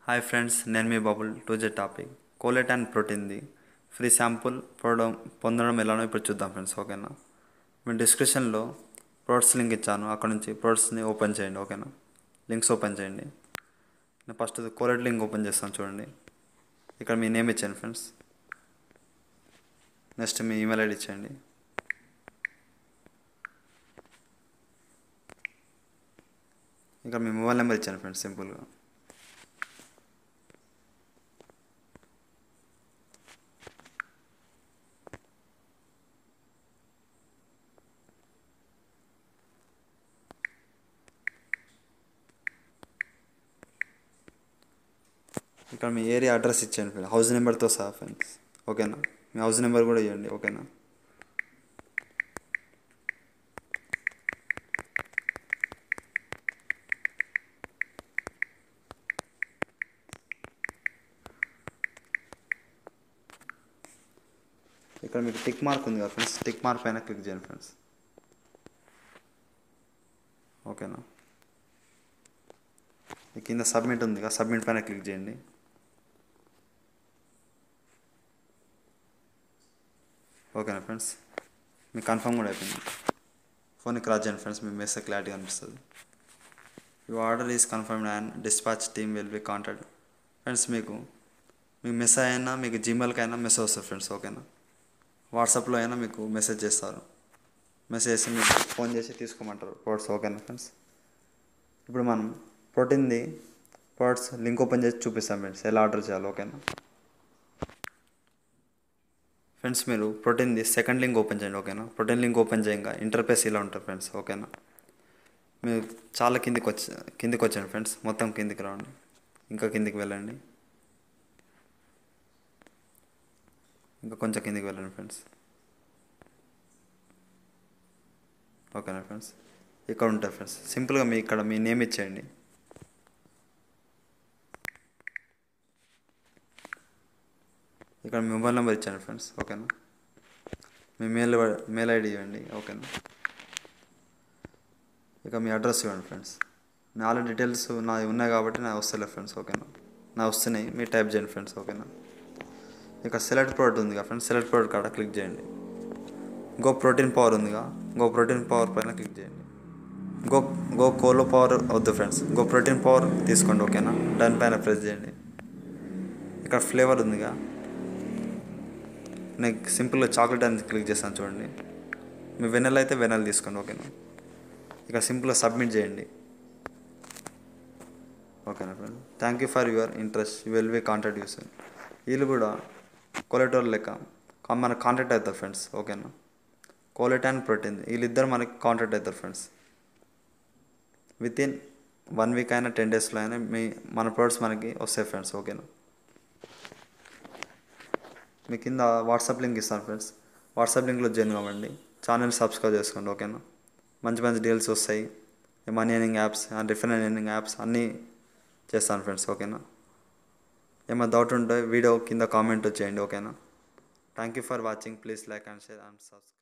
hi friends నేను మీ bubble to Z topic కోలెట్ అండ్ ప్రోటీన్ది ఫ్రీ శాంపుల్ పొడడం పొందడం ఎలానో ఇప్పుడు చూద్దాం ఫ్రెండ్స్ ఓకేనా నేను డిస్క్రిప్షన్లో ప్రోడక్ట్స్ లింక్ ఇచ్చాను అక్కడ నుంచి ప్రోడక్ట్స్ని ఓపెన్ చేయండి ఓకేనా లింక్స్ ఓపెన్ చేయండి నేను ఫస్ట్ కోలెట్ లింక్ ఓపెన్ చేస్తాను చూడండి ఇక్కడ మీ నేమ్ ఇచ్చాను ఫ్రెండ్స్ నెక్స్ట్ మీ ఈమెయిల్ ఐడి ఇచ్చేయండి ఇక్కడ మీ మొబైల్ నెంబర్ ఇచ్చాను ఫ్రెండ్స్ సింపుల్గా ఇక్కడ మీ ఏరియా అడ్రస్ ఇచ్చాను ఫ్రెండ్స్ హౌస్ నెంబర్తో సహా ఫ్రెండ్స్ ఓకేనా మీ హౌస్ నెంబర్ కూడా ఇవ్వండి ఓకేనా ఇక్కడ మీకు టిక్ మార్క్ ఉంది కదా ఫ్రెండ్స్ టిక్ మార్క్ పైన క్లిక్ చేయండి ఫ్రెండ్స్ ఓకేనా ఈ కింద సబ్మిట్ ఉంది కదా సబ్మిట్ పైన క్లిక్ చేయండి ఓకేనా ఫ్రెండ్స్ మీకు కన్ఫర్మ్ కూడా అయిపోయింది ఫోన్ క్రాస్ చేయండి ఫ్రెండ్స్ మీ మెసేజ్ క్లారిటీ కనిపిస్తుంది you order is confirmed and dispatch team will be contact friends మీకు మీకు మెసేజ్ అయినా మీకు జీమెయిల్కి అయినా మెసేజ్ వస్తుంది ఫ్రెండ్స్ ఓకేనా వాట్సాప్లో అయినా మీకు మెసేజ్ చేస్తారు మెసేజ్ చేసి మీకు ఫోన్ చేసి తీసుకోమంటారు ప్రోడక్ట్స్ ఓకేనా ఫ్రెండ్స్ ఇప్పుడు మనం ప్రోటీన్ది ప్రోడక్ట్స్ లింక్ ఓపెన్ చేసి చూపిస్తాం ఫ్రెండ్స్ ఎలా ఆర్డర్ చేయాలి ఓకేనా ఫ్రెండ్స్ మీరు ప్రోటీన్ది సెకండ్ లింక్ ఓపెన్ చేయండి ఓకేనా ప్రోటీన్ లింక్ ఓపెన్ చేయంగా ఇంటర్ఫేస్ ఇలా ఉంటుంది ఫ్రెండ్స్ ఓకేనా మీరు చాలా కిందికి వచ్చి కిందికి వచ్చాను ఫ్రెండ్స్ మొత్తం కిందికి రాండి ఇంకా కిందికి వెళ్ళండి ఇంకా కొంచెం కిందికి వెళ్ళండి ఫ్రెండ్స్ ఓకేనా ఫ్రెండ్స్ ఇక్కడ ఉంటుంది ఫ్రెండ్స్ సింపుల్గా మీ ఇక్కడ మీ నేమ్ ఇచ్చేయండి ఇక్కడ మీ మొబైల్ నెంబర్ ఇచ్చాను ఫ్రెండ్స్ ఓకేనా మీ మెయిల్ మెయిల్ ఐడి ఇవ్వండి ఓకేనా ఇక మీ అడ్రస్ ఇవ్వండి ఫ్రెండ్స్ నా ఆల్రెడీ డీటెయిల్స్ నా ఉన్నాయి కాబట్టి నా వస్తలే ఫ్రెండ్స్ ఓకేనా నా వస్తున్నాయి మీరు టైప్ చేయండి ఫ్రెండ్స్ ఓకేనా ఇక సెలెక్ట్ ప్రోడక్ట్ ఉందిగా ఫ్రెండ్స్ సెలెక్ట్ ప్రోడక్ట్ కాడ క్లిక్ చేయండి గో ప్రోటీన్ పవర్ ఉందిగా గో ప్రోటీన్ పవర్ పైన క్లిక్ చేయండి గో గో కోలో పవర్ వద్దు ఫ్రెండ్స్ గో ప్రోటీన్ పవర్ తీసుకోండి ఓకేనా దాని పైన ప్రెస్ చేయండి ఇక్కడ ఫ్లేవర్ ఉందిగా నేను సింపుల్గా చాక్లెట్ అని క్లిక్ చేస్తాను చూడండి మీ వెనల్ అయితే వెనల్ తీసుకోండి ఓకేనా ఇక్కడ సింపుల్గా సబ్మిట్ చేయండి ఓకేనా friend thank you for your interest you will be contact us వీళ్ళు కూడా కొలెటోర్ లెక్క కా- మనకు కాంటాక్ట్ అవుతారు ఫ్రెండ్స్ ఓకేనా కోలెట్ అండ్ ప్రోటీన్ వీళ్ళిద్దరు మనకి కాంటాక్ట్ అవుతారు friends with in one week అయినా టెన్ డేస్లో అయినా మీ మన ప్రోడక్ట్స్ మనకి వస్తాయి ఫ్రెండ్స్ ఓకేనా మీ కింద వాట్సాప్ లింక్ ఇస్తాను ఫ్రెండ్స్ వాట్సాప్ లింక్లో జాయిన్ కావండి ఛానల్ సబ్స్క్రైబ్ చేసుకోండి ఓకేనా మంచి మంచి డీల్స్ వస్తాయి money earning apps different earning apps అన్నీ చేస్తాను ఫ్రెండ్స్ ఓకేనా ఏమైనా డౌట్ ఉంటే వీడియో కింద కామెంట్ చేయండి ఓకేనా thank you for watching please like and share and subscribe